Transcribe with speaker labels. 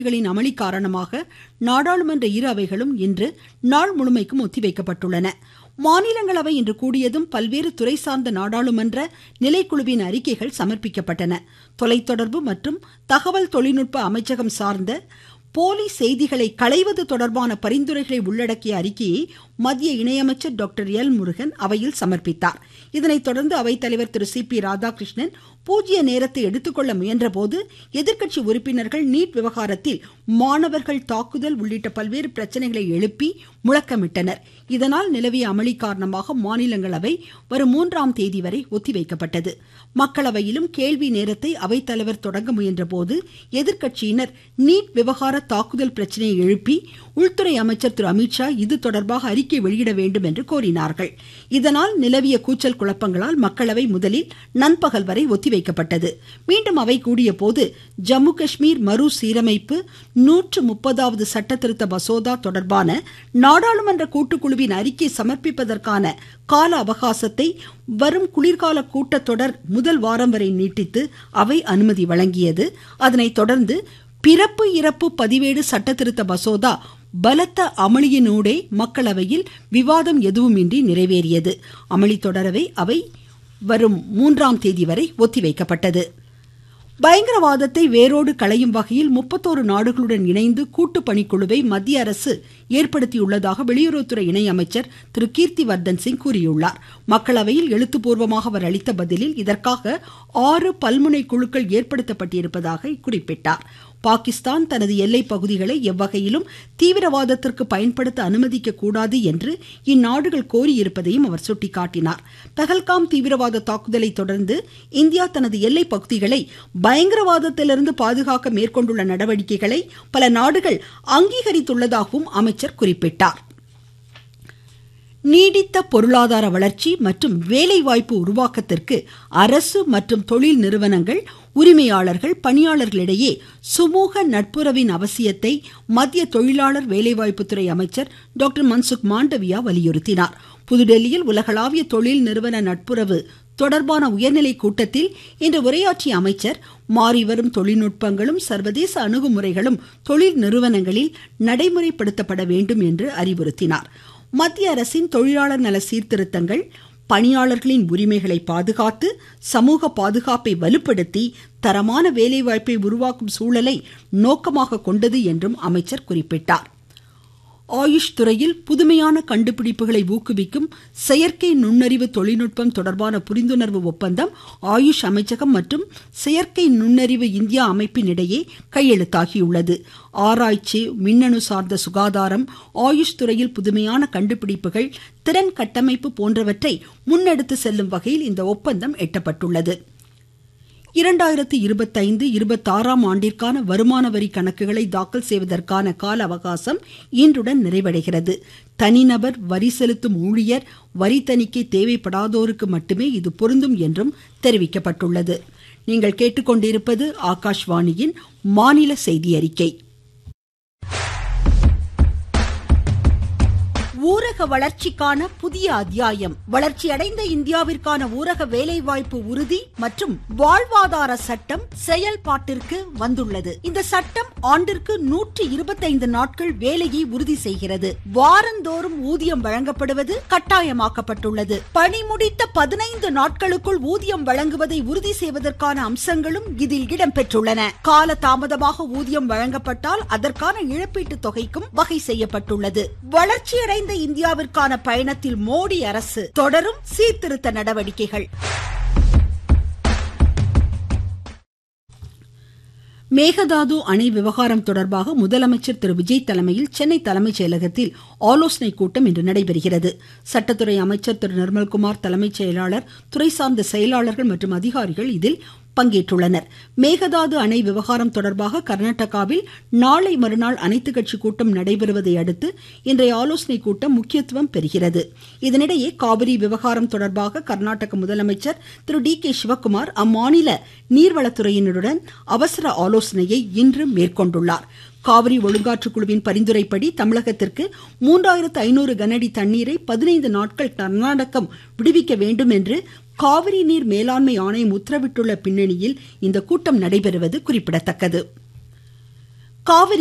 Speaker 1: களின் அமளி காரணமாக நாடாளுமன்ற இரு அவைகளும் இன்று நாள் முழுமைக்கும் ஒத்திவைக்கப்பட்டுள்ளன மாநிலங்களவை இன்று கூடியதும் பல்வேறு துறை சார்ந்த நாடாளுமன்ற நிலைக்குழுவின் அறிக்கைகள் சமர்ப்பிக்கப்பட்டன தொலைத்தொடர்பு மற்றும் தகவல் தொழில்நுட்ப அமைச்சகம் சார்ந்த போலி செய்திகளை களைவது தொடர்பான பரிந்துரைகளை உள்ளடக்கிய அறிக்கையை மத்திய இணையமைச்சர் டாக்டர் எல் முருகன் அவையில் சமர்ப்பித்தார் இதனைத் தொடர்ந்து அவைத்தலைவர் திரு சி பி ராதாகிருஷ்ணன் பூஜ்ய நேரத்தை எடுத்துக்கொள்ள முயன்றபோது எதிர்க்கட்சி உறுப்பினர்கள் நீட் விவகாரத்தில் மாணவர்கள் தாக்குதல் உள்ளிட்ட பல்வேறு பிரச்சனைகளை எழுப்பி முழக்கமிட்டனர் இதனால் நிலவிய அமளி காரணமாக மாநிலங்களவை வரும் மூன்றாம் தேதி வரை ஒத்திவைக்கப்பட்டது மக்களவையிலும் கேள்வி நேரத்தை அவைத்தலைவர் தொடங்க முயன்றபோது எதிர்க்கட்சியினர் நீட் விவகார தாக்குதல் பிரச்சனையை எழுப்பி உள்துறை அமைச்சர் திரு அமித்ஷா இது தொடர்பாக அறிக்கை வெளியிட வேண்டும் என்று கோரினார்கள் இதனால் நிலவிய கூச்சல் குழப்பங்களால் மக்களவை முதலில் நண்பகல் வரை ஒத்திவைக்கப்பட்டது மீண்டும் அவை கூடிய போது ஜம்மு காஷ்மீர் மறு சீரமைப்பு நூற்று முப்பதாவது சட்ட திருத்த மசோதா தொடர்பான நாடாளுமன்ற கூட்டுக்குழுவின் அறிக்கை சமர்ப்பிப்பதற்கான கால அவகாசத்தை வரும் குளிர்கால கூட்டத்தொடர் முதல் வாரம் வரை நீட்டித்து அவை அனுமதி வழங்கியது அதனைத் தொடர்ந்து பிறப்பு இறப்பு பதிவேடு சட்டத்திருத்த மசோதா பலத்த அமளியினூடே மக்களவையில் விவாதம் எதுவுமின்றி நிறைவேறியது அமளி தொடரவே அவை வரும் மூன்றாம் தேதி வரை ஒத்திவைக்கப்பட்டது பயங்கரவாதத்தை வேரோடு களையும் வகையில் முப்பத்தோரு நாடுகளுடன் இணைந்து கூட்டு பணிக்குழுவை மத்திய அரசு ஏற்படுத்தியுள்ளதாக வெளியுறவுத்துறை இணையமைச்சர் திரு கீர்த்திவர்தன் சிங் கூறியுள்ளார் மக்களவையில் எழுத்துப்பூர்வமாக அவர் அளித்த பதிலில் இதற்காக ஆறு பல்முனை குழுக்கள் ஏற்படுத்தப்பட்டிருப்பதாக குறிப்பிட்டார் பாகிஸ்தான் தனது எல்லை பகுதிகளை எவ்வகையிலும் தீவிரவாதத்திற்கு பயன்படுத்த அனுமதிக்க கூடாது என்று இந்நாடுகள் கோரியிருப்பதையும் அவர் சுட்டிக்காட்டினார் பகல்காம் தீவிரவாத தாக்குதலை தொடர்ந்து இந்தியா தனது எல்லை பகுதிகளை பயங்கரவாதத்திலிருந்து பாதுகாக்க மேற்கொண்டுள்ள நடவடிக்கைகளை பல நாடுகள் அங்கீகரித்துள்ளதாகவும் அமைச்சர் குறிப்பிட்டார் நீடித்த பொருளாதார வளர்ச்சி மற்றும் வேலைவாய்ப்பு உருவாக்கத்திற்கு அரசு மற்றும் தொழில் நிறுவனங்கள் உரிமையாளர்கள் பணியாளர்களிடையே சுமூக நட்புறவின் அவசியத்தை மத்திய தொழிலாளர் வேலைவாய்ப்புத்துறை அமைச்சர் டாக்டர் மன்சுக் மாண்டவியா வலியுறுத்தினார் புதுடெல்லியில் உலகளாவிய தொழில் நிறுவன நட்புறவு தொடர்பான உயர்நிலை கூட்டத்தில் இன்று உரையாற்றிய அமைச்சர் மாறிவரும் தொழில்நுட்பங்களும் சர்வதேச அணுகுமுறைகளும் தொழில் நிறுவனங்களில் நடைமுறைப்படுத்தப்பட வேண்டும் என்று அறிவுறுத்தினார் மத்திய அரசின் தொழிலாளர் நல சீர்திருத்தங்கள் பணியாளர்களின் உரிமைகளை பாதுகாத்து சமூக பாதுகாப்பை வலுப்படுத்தி தரமான வேலைவாய்ப்பை உருவாக்கும் சூழலை நோக்கமாக கொண்டது என்றும் அமைச்சர் குறிப்பிட்டார் ஆயுஷ் துறையில் புதுமையான கண்டுபிடிப்புகளை ஊக்குவிக்கும் செயற்கை நுண்ணறிவு தொழில்நுட்பம் தொடர்பான புரிந்துணர்வு ஒப்பந்தம் ஆயுஷ் அமைச்சகம் மற்றும் செயற்கை நுண்ணறிவு இந்தியா அமைப்பின் இடையே கையெழுத்தாகியுள்ளது ஆராய்ச்சி மின்னணு சார்ந்த சுகாதாரம் ஆயுஷ் துறையில் புதுமையான கண்டுபிடிப்புகள் திறன் கட்டமைப்பு போன்றவற்றை முன்னெடுத்து செல்லும் வகையில் இந்த ஒப்பந்தம் எட்டப்பட்டுள்ளது இரண்டாயிரத்தி இருபத்தைந்து இருபத்தாறாம் ஆண்டிற்கான வருமான வரி கணக்குகளை தாக்கல் செய்வதற்கான கால அவகாசம் இன்றுடன் நிறைவடைகிறது தனிநபர் வரி செலுத்தும் ஊழியர் வரி தணிக்கை தேவைப்படாதோருக்கு மட்டுமே இது பொருந்தும் என்றும் தெரிவிக்கப்பட்டுள்ளது நீங்கள் கேட்டுக்கொண்டிருப்பது ஆகாஷ்வாணியின் மாநில செய்தி அறிக்கை ஊரக வளர்ச்சிக்கான புதிய அத்தியாயம் வளர்ச்சியடைந்த இந்தியாவிற்கான ஊரக வேலைவாய்ப்பு உறுதி மற்றும் வாழ்வாதார சட்டம் செயல்பாட்டிற்கு வந்துள்ளது இந்த சட்டம் ஆண்டிற்கு நூற்றி இருபத்தைந்து நாட்கள் வேலையை உறுதி செய்கிறது வாரந்தோறும் ஊதியம் வழங்கப்படுவது கட்டாயமாக்கப்பட்டுள்ளது பணி முடித்த பதினைந்து நாட்களுக்குள் ஊதியம் வழங்குவதை உறுதி செய்வதற்கான அம்சங்களும் இதில் இடம்பெற்றுள்ளன கால தாமதமாக ஊதியம் வழங்கப்பட்டால் அதற்கான இழப்பீட்டு தொகைக்கும் வகை செய்யப்பட்டுள்ளது வளர்ச்சியடைந்த வளர்ந்த இந்தியாவிற்கான பயணத்தில் மோடி அரசு தொடரும் சீர்திருத்த நடவடிக்கைகள் மேகதாது அணை விவகாரம் தொடர்பாக முதலமைச்சர் திரு விஜய் தலைமையில் சென்னை தலைமைச் செயலகத்தில் ஆலோசனை கூட்டம் இன்று நடைபெறுகிறது சட்டத்துறை அமைச்சர் திரு நிர்மல்குமார் தலைமைச் செயலாளர் துறை சார்ந்த செயலாளர்கள் மற்றும் அதிகாரிகள் இதில் பங்கேற்றுள்ளனர் மேகதாது அணை விவகாரம் தொடர்பாக கர்நாடகாவில் நாளை மறுநாள் அனைத்து கட்சி கூட்டம் நடைபெறுவதை அடுத்து இன்றைய ஆலோசனை கூட்டம் முக்கியத்துவம் பெறுகிறது இதனிடையே காவிரி விவகாரம் தொடர்பாக கர்நாடக முதலமைச்சர் திரு டி கே சிவக்குமார் அம்மாநில நீர்வளத்துறையினருடன் அவசர ஆலோசனையை இன்று மேற்கொண்டுள்ளார் காவிரி ஒழுங்காற்றுக்குழுவின் பரிந்துரைப்படி தமிழகத்திற்கு மூன்றாயிரத்து ஐநூறு கனஅடி தண்ணீரை பதினைந்து நாட்கள் கர்நாடகம் விடுவிக்க வேண்டும் என்று காவிரி நீர் மேலாண்மை ஆணையம் உத்தரவிட்டுள்ள பின்னணியில் இந்த கூட்டம் நடைபெறுவது குறிப்பிடத்தக்கது காவிரி